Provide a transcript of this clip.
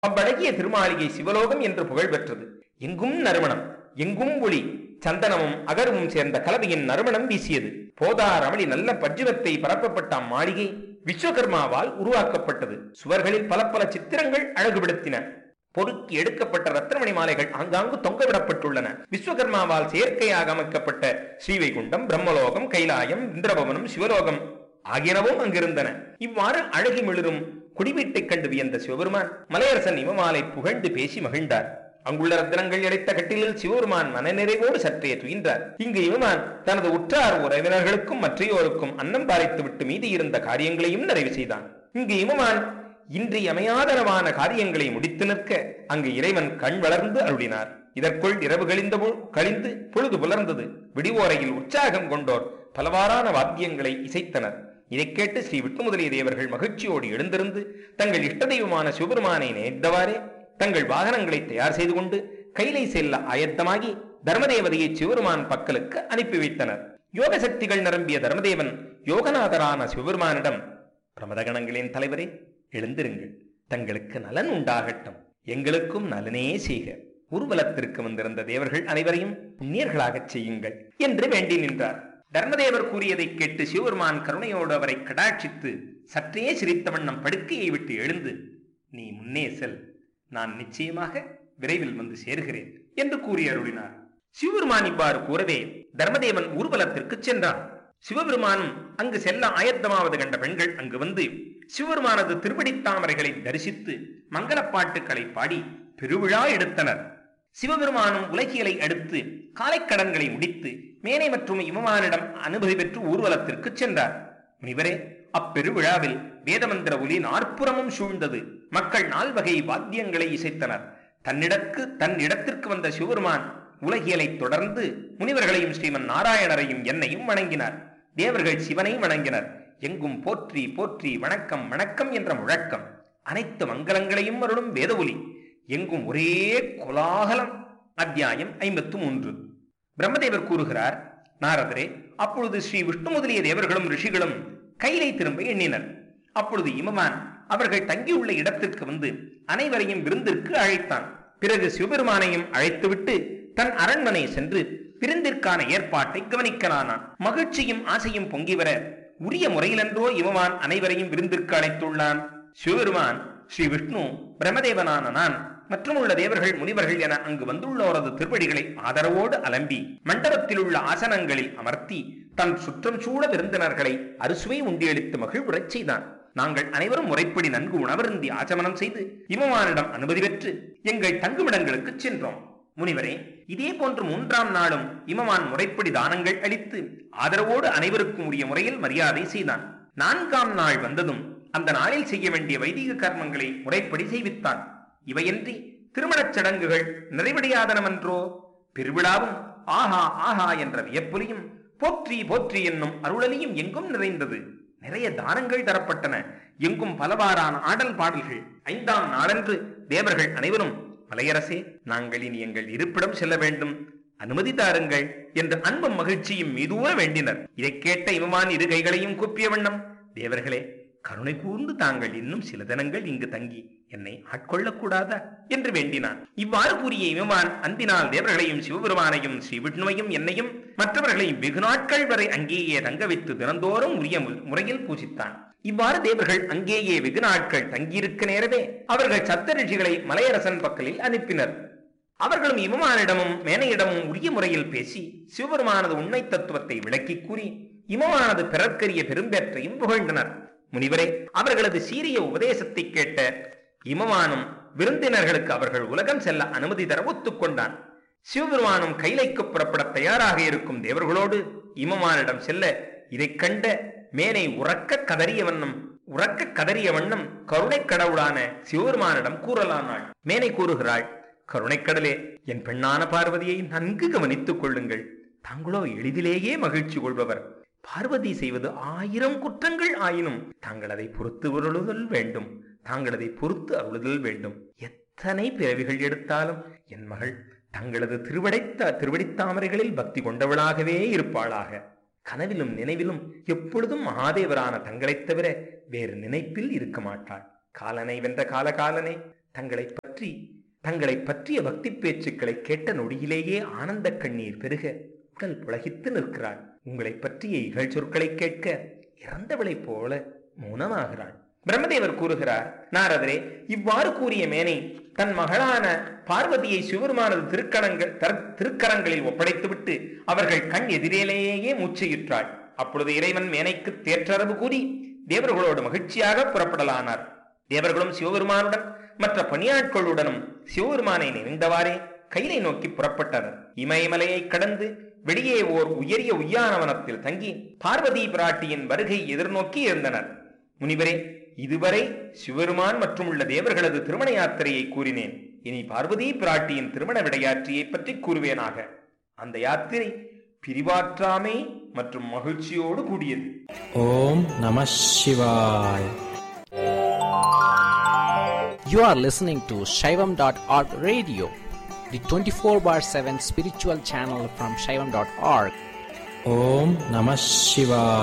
அவ்வழகிய திருமாளிகை சிவலோகம் என்று புகழ் பெற்றது எங்கும் நறுமணம் எங்கும் ஒளி சந்தனமும் அகரமும் சேர்ந்த கலவையின் நறுமணம் வீசியது போதார் அமளி நல்ல பட்ஜுவத்தை பரப்பப்பட்ட அம்மாளிகை விஸ்வகர்மாவால் உருவாக்கப்பட்டது சுவர்களில் பல பல சித்திரங்கள் அழகுபடுத்தின பொறுக்கி எடுக்கப்பட்ட ரத்னமணி மாலைகள் ஆங்காங்கு தொங்கவிடப்பட்டுள்ளன விஸ்வகர்மாவால் செயற்கையாக அமைக்கப்பட்ட ஸ்ரீவைகுண்டம் பிரம்மலோகம் கைலாயம் இந்திரபவனம் சிவலோகம் ஆகியனவும் அங்கிருந்தன இவ்வாறு அழகி மிளிரும் குடிவீட்டைக் கண்டு வியந்த சிவபெருமான் மலையரசன் இமமாலை புகழ்ந்து பேசி மகிழ்ந்தார் அங்குள்ள ரத்தினங்கள் இழைத்த கட்டிலில் சிவபெருமான் மனநிறைவோடு சற்றே துயின்றார் இங்கு இவமான் தனது உற்றார் உறவினர்களுக்கும் மற்றையோருக்கும் அன்னம் பாரித்து விட்டு மீதி இருந்த காரியங்களையும் நிறைவு செய்தான் இங்கு இமமான் இன்றியமையாதனவான காரியங்களை முடித்து நிற்க அங்கு இறைவன் கண் வளர்ந்து அருளினார் இதற்குள் இரவு கழிந்த பொ- கழிந்து பொழுது புலர்ந்தது விடிவோரையில் உற்சாகம் கொண்டோர் பலவாறான வாத்தியங்களை இசைத்தனர் இதைக் கேட்டு ஸ்ரீ விட்டுமுதலிய தேவர்கள் மகிழ்ச்சியோடு எழுந்திருந்து தங்கள் இஷ்ட தெய்வமான சிவபெருமானை நினைத்தவாறே தங்கள் வாகனங்களை தயார் செய்து கொண்டு கைலை செல்ல ஆயத்தமாகி தர்மதேவதையை சிவபெருமான் பக்கலுக்கு அனுப்பி வைத்தனர் யோக சக்திகள் நிரம்பிய தர்மதேவன் யோகநாதரான சிவபெருமானிடம் பிரமதகணங்களின் தலைவரே எழுந்திருங்கள் தங்களுக்கு நலன் உண்டாகட்டும் எங்களுக்கும் நலனே செய்க ஊர்வலத்திற்கு வந்திருந்த தேவர்கள் அனைவரையும் புண்ணியர்களாகச் செய்யுங்கள் என்று வேண்டி நின்றார் தர்மதேவர் கூறியதைக் கேட்டு சிவபெருமான் கருணையோடு அவரை கடாட்சித்து சற்றே சிரித்த வண்ணம் படுக்கையை விட்டு எழுந்து நீ முன்னே செல் நான் நிச்சயமாக விரைவில் வந்து சேருகிறேன் என்று கூறி அருளினார் சிவபெருமான் இவ்வாறு கூறவே தர்மதேவன் ஊர்வலத்திற்கு சென்றான் சிவபெருமானும் அங்கு செல்ல ஆயத்தமாவது கண்ட பெண்கள் அங்கு வந்து சிவபெருமானது திருவடித் தாமரைகளை தரிசித்து மங்களப் பாட்டுக்களை பாடி பெருவிழா எடுத்தனர் சிவபெருமானும் உலகியலை அடுத்து காலைக்கடன்களை முடித்து மேனை மற்றும் இமமானிடம் அனுமதி பெற்று ஊர்வலத்திற்கு சென்றார் முனிவரே அப்பெருவிழாவில் வேதமந்திர ஒலி நாற்புறமும் சூழ்ந்தது மக்கள் நால்வகை வாத்தியங்களை இசைத்தனர் தன்னிடக்கு தன் இடத்திற்கு வந்த சிவபெருமான் உலகியலை தொடர்ந்து முனிவர்களையும் ஸ்ரீமன் நாராயணரையும் என்னையும் வணங்கினார் தேவர்கள் சிவனை வணங்கினர் எங்கும் போற்றி போற்றி வணக்கம் வணக்கம் என்ற முழக்கம் அனைத்து மங்களங்களையும் அருளும் வேத ஒலி எங்கும் ஒரே கோலாகலம் அத்தியாயம் ஐம்பத்து மூன்று பிரம்மதேவர் கூறுகிறார் நாரதரே அப்பொழுது ஸ்ரீ விஷ்ணு முதலிய தேவர்களும் ரிஷிகளும் கைலை திரும்ப எண்ணினர் அப்பொழுது இமமான் அவர்கள் தங்கியுள்ள இடத்திற்கு வந்து அனைவரையும் விருந்திற்கு அழைத்தான் பிறகு சிவபெருமானையும் அழைத்துவிட்டு தன் அரண்மனை சென்று விருந்திற்கான ஏற்பாட்டை கவனிக்கலானான் மகிழ்ச்சியும் ஆசையும் பொங்கி வர உரிய முறையிலன்றோ இமமான் அனைவரையும் விருந்திற்கு அழைத்துள்ளான் சிவபெருமான் ஸ்ரீ விஷ்ணு பிரம்மதேவனான நான் மற்றும் உள்ள தேவர்கள் முனிவர்கள் என அங்கு வந்துள்ளோரது திருவடிகளை ஆதரவோடு அலம்பி மண்டபத்தில் உள்ள ஆசனங்களில் அமர்த்தி தன் சுற்றம் சூழ விருந்தினர்களை அறுசுவை உண்டியளித்து மகிழ்வுறச் செய்தான் நாங்கள் அனைவரும் முறைப்படி நன்கு உணவருந்தி ஆச்சமனம் செய்து இமமானிடம் அனுமதி பெற்று எங்கள் தங்குமிடங்களுக்கு சென்றோம் முனிவரே இதே போன்று மூன்றாம் நாளும் இமமான் முறைப்படி தானங்கள் அளித்து ஆதரவோடு அனைவருக்கும் உரிய முறையில் மரியாதை செய்தான் நான்காம் நாள் வந்ததும் அந்த நாளில் செய்ய வேண்டிய வைதிக கர்மங்களை முறைப்படி செய்வித்தான் இவையன்றி திருமணச் சடங்குகள் நிறைவடையாதனவன்றோ பெருவிழாவும் ஆஹா ஆஹா என்ற வியப்பொலியும் போற்றி போற்றி என்னும் அருளலியும் எங்கும் நிறைந்தது நிறைய தானங்கள் தரப்பட்டன எங்கும் பலவாறான ஆடல் பாடல்கள் ஐந்தாம் நாளன்று தேவர்கள் அனைவரும் மலையரசே நாங்கள் இனி எங்கள் இருப்பிடம் செல்ல வேண்டும் அனுமதி தாருங்கள் என்று அன்பும் மகிழ்ச்சியும் மீதூர வேண்டினர் இதைக் கேட்ட இவமான் இரு கைகளையும் கூப்பிய வண்ணம் தேவர்களே கருணை கூர்ந்து தாங்கள் இன்னும் சில தினங்கள் இங்கு தங்கி என்னை ஆட்கொள்ளக்கூடாதா என்று வேண்டினான் இவ்வாறு கூறிய இவமான் அந்தினால் தேவர்களையும் சிவபெருமானையும் ஸ்ரீ விஷ்ணுவையும் என்னையும் மற்றவர்களையும் வெகு நாட்கள் வரை அங்கேயே தங்க வைத்து தினந்தோறும் உரிய மு- முறையில் பூஜித்தான் இவ்வாறு தேவர்கள் அங்கேயே வெகு நாட்கள் தங்கியிருக்க நேரவே அவர்கள் சப்த ரிஷிகளை மலையரசன் பக்கலில் அனுப்பினர் அவர்களும் இமமானிடமும் மேனையிடமும் உரிய முறையில் பேசி சிவபெருமானது உண்மை தத்துவத்தை விளக்கிக் கூறி இமமானது பிறர்க்கரிய பெரும்பேற்றையும் புகழ்ந்தனர் முனிவரே அவர்களது சீரிய உபதேசத்தை கேட்ட இமமானும் விருந்தினர்களுக்கு அவர்கள் உலகம் செல்ல அனுமதி தர ஒத்துக்கொண்டான் சிவபெருமானும் கைலைக்கு புறப்பட தயாராக இருக்கும் தேவர்களோடு இமமானிடம் செல்ல இதைக் கண்ட மேனை உறக்க கதறிய வண்ணம் உறக்க கதறிய வண்ணம் கருணைக் கடவுளான சிவபெருமானிடம் கூறலானாள் மேனை கூறுகிறாள் கருணைக்கடலே என் பெண்ணான பார்வதியை நன்கு கவனித்துக் கொள்ளுங்கள் தாங்களோ எளிதிலேயே மகிழ்ச்சி கொள்பவர் பார்வதி செய்வது ஆயிரம் குற்றங்கள் ஆயினும் தாங்கள் அதை பொறுத்து அருளுதல் வேண்டும் தாங்கள் அதை பொறுத்து அருளுதல் வேண்டும் எத்தனை பிறவிகள் எடுத்தாலும் என் மகள் தங்களது திருவடைத்த திருவடித்தாமரைகளில் பக்தி கொண்டவளாகவே இருப்பாளாக கனவிலும் நினைவிலும் எப்பொழுதும் மகாதேவரான தங்களைத் தவிர வேறு நினைப்பில் இருக்க மாட்டாள் காலனை வென்ற காலகாலனே தங்களை பற்றி தங்களை பற்றிய பக்தி பேச்சுக்களை கேட்ட நொடியிலேயே ஆனந்த கண்ணீர் பெருக உடல் புலகித்து நிற்கிறாள் உங்களை பற்றிய இகழ் சொற்களை கேட்க இறந்தவளைப் போல மௌனமாகிறாள் பிரம்மதேவர் கூறுகிறார் நாரதரே இவ்வாறு கூறிய மேனை தன் மகளான பார்வதியை சிவருமானது திருக்கணங்கள் தர்- திருக்கரங்களில் ஒப்படைத்துவிட்டு அவர்கள் கண் எதிரிலேயே மூச்சையுற்றாள் அப்பொழுது இறைவன் மேனைக்கு தேற்றரவு கூறி தேவர்களோடு மகிழ்ச்சியாக புறப்படலானார் தேவர்களும் சிவபெருமானுடன் மற்ற பணியாட்களுடனும் சிவபெருமானை நினைந்தவாறே கைலை நோக்கி புறப்பட்டனர் இமயமலையை கடந்து வெளியே ஓர் உயரிய உய்யானவனத்தில் தங்கி பார்வதி பிராட்டியின் வருகை எதிர்நோக்கி இருந்தனர் முனிவரே இதுவரை சிவபெருமான் மற்றும் உள்ள தேவர்களது திருமண யாத்திரையை கூறினேன் இனி பார்வதி பிராட்டியின் திருமண விடையாற்றியை பற்றி கூறுவேனாக அந்த யாத்திரை பிரிவாற்றாமை மற்றும் மகிழ்ச்சியோடு கூடியது ஓம் நம சிவாய் You are listening to Shaivam.org radio, the 24 bar 7 spiritual channel from Shaivam.org. ஓம் நம சிவாய்